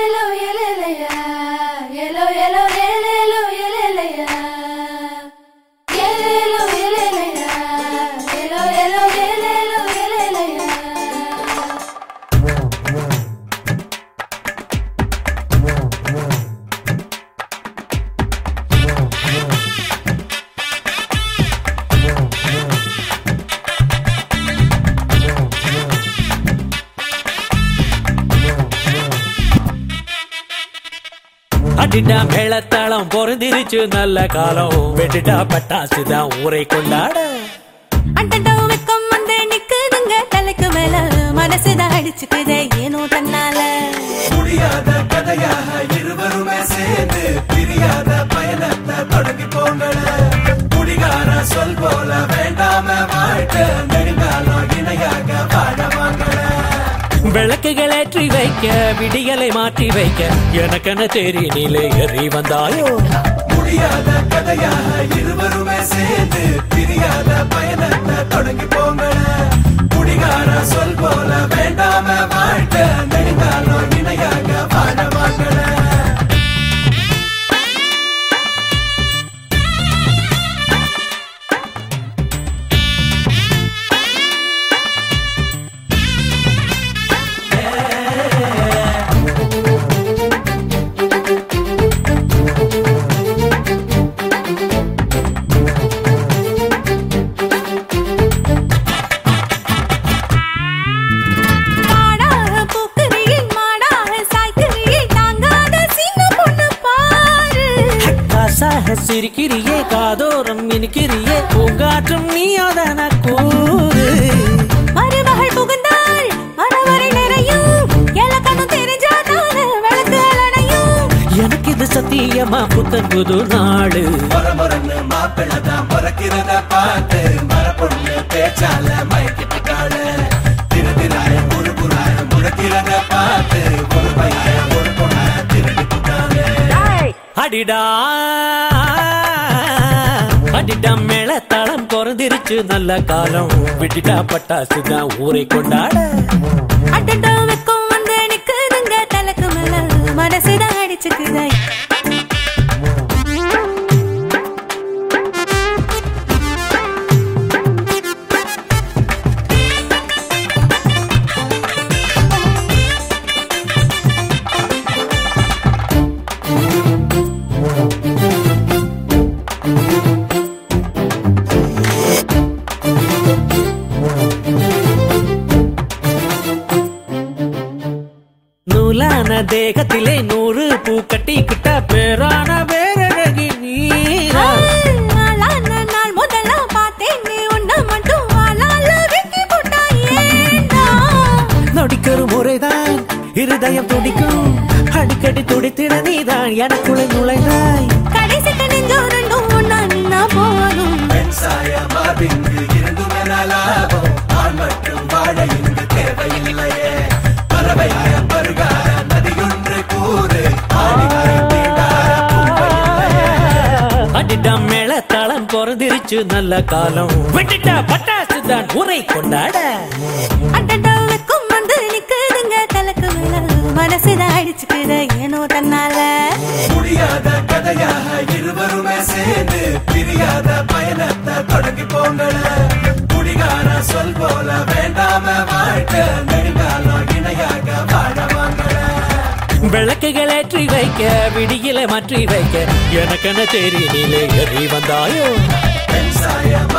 ஏலேலோ ஏலேலையா ஏலோ ஏலோ ஏலேலோ ஏலேலையா ஏலேலோ ஏலேலையா ஏலோ ஏலோ ஏலேலோ ஏலேலையா அடிடா மேளத்தாளம் பொருந்திருச்சு நல்ல காலம் வெடிடா பட்டாசுதான் ஊரை கொண்டாட அண்டண்டோ வெக்கம் வந்து நிக்குதுங்க தலைக்கு மேல மனசுதான் அடிச்சுக்குதே ஏனோ தன்னால முடியாத கதையாக இருவருமே சேர்ந்து பிரியாத பயணத்தை தொடங்கி போங்கள குடிகார சொல் போல வேண்டாம வாழ்க்கை நெடுங்காலம் இணையாக வாழ வாங்கள விளக்குகள் ஏற்றி வைக்க விடியலை மாற்றி வைக்க எனக்கென தேரி நிலை எறி வந்தாயோ முடியாத கதையாக இருவருமே சேர்ந்து பிரியாத பயணத்தை தொடங்கி போங்கள குடிகார சொல் போல வேண்டாம வாழ்க்கை நெடுங்காலம் இணையாக வாழ வாங்கள மாடாக பூக்குறியில் மாடாக சாய்க்குறியில் தாங்காத சின்ன பொண்ணு பாரு காசாக சிரிக்கிறியே காதோரம் இனிக்கிறியே பூங்காற்றும் நீயோதான கூறு மருமகள் புகுந்தாள் மனவரை நிறையும் எலக்கணும் தெரிஞ்சாதான விளக்குகள் அணையும் எனக்கு இது சத்தியமா புத்தன் புது நாடு மரமரன்னு மாப்பிள்ள தான் பிறக்கிறத பார்த்து மரப்பொண்ணு பேச்சால மயக்கிட்டு கால திருதிராய முழுகுறாய முழக்கிறத பார்த்து ஒரு பைய ஒரு பொண்ண திருடிட்டு அடிடா அடிடா மேளத்தாளம் பிறந்திருச்சு நல்ல காலம் விட்டுட்டா பட்டாசுதான் ஊரை கொண்டாட அண்டண்டோ வெக்கம் வந்து நிக்குதுங்க தலைக்கு மேல மனசுதான் அடிச்சுக்குதே நூலான தேகத்திலே நூறு பூ கட்டிக்கிட்ட பேரான பேரழகி நீரா ஆளான நாள் முதல்ல பார்த்தேன் நீ உன்னை மட்டும் ஆளால வெட்டி போட்டாயேடா நொடிக்கொரு முறைதான் இருதயம் துடிக்கும் அடிக்கடி துடித்திட நீதான் எனக்குள்ளே நுழைந்தாய் கடைசிக்கு நெஞ்சம் ரெண்டும் ஒண்ணா நின்னா போதும் பெண் சாய மார்பிங்கு இருந்தும் என லாபம் ஆண் மட்டும் வாழ இங்கு தேவையில்லையே பறவையாய பருகார நதியொன்று கூறு ஆடிவாய் தீண்டார பூவையில்லையே அடிடா மேளத்தாளம் பிறந்திருச்சு நல்ல காலம் விட்டுட்டா பட்டாசு தான் ஊரை கொண்டாட அண்டண்டோ வெக்கம் வந்து நிக்குதுங்க தலைக்கு மேல மனசுதான் அடிச்சுக்குது ஏனோ தன்னால முடியாத கதையாக இருவருமே சேர்ந்து பிரியாத பயணத்தை தொடங்கி போங்கள குடிகார சொல் போல வேண்டாம வாழ்க்கை நெடுங்காலம் இணையாக வாழ வாங்கள விளக்குகள் ஏற்றி வைக்க விடியில மாற்றி வைக்க எனக்கென தேரி நிலை எறி வந்தாயோ பெண் சாய